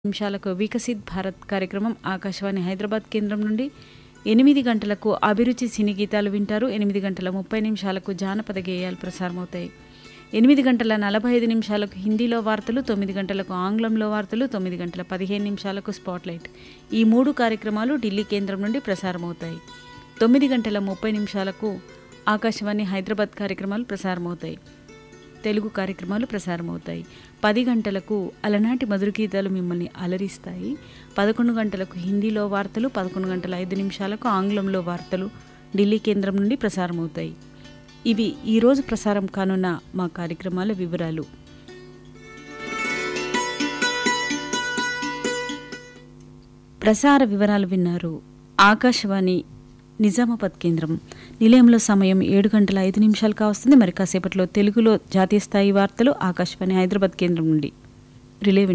నిమిషాలకు వికసిత్ భారత్ కార్యక్రమం ఆకాశవాణి హైదరాబాద్ కేంద్రం నుండి ఎనిమిది గంటలకు అభిరుచి సినీ గీతాలు వింటారు ఎనిమిది గంటల ముప్పై నిమిషాలకు జానపద గేయాలు ప్రసారమవుతాయి ఎనిమిది గంటల నలభై ఐదు నిమిషాలకు హిందీలో వార్తలు తొమ్మిది గంటలకు ఆంగ్లంలో వార్తలు తొమ్మిది గంటల పదిహేను నిమిషాలకు స్పాట్లైట్ ఈ మూడు కార్యక్రమాలు ఢిల్లీ కేంద్రం నుండి ప్రసారమవుతాయి తొమ్మిది గంటల ముప్పై నిమిషాలకు ఆకాశవాణి హైదరాబాద్ కార్యక్రమాలు ప్రసారమవుతాయి తెలుగు కార్యక్రమాలు ప్రసారమవుతాయి పది గంటలకు అలనాటి మధుర గీతాలు మిమ్మల్ని అలరిస్తాయి పదకొండు గంటలకు హిందీలో వార్తలు పదకొండు గంటల ఐదు నిమిషాలకు ఆంగ్లంలో వార్తలు ఢిల్లీ కేంద్రం నుండి ప్రసారమవుతాయి ఇవి ఈరోజు ప్రసారం కానున్న మా కార్యక్రమాల వివరాలు ప్రసార వివరాలు విన్నారు ఆకాశవాణి నిజామాబాద్ కేంద్రం నిలయంలో సమయం ఏడు గంటల ఐదు నిమిషాలు కావస్తుంది మరి కాసేపట్లో తెలుగులో జాతీయ స్థాయి వార్తలు ఆకాశవాణి హైదరాబాద్ కేంద్రం నుండి రిలే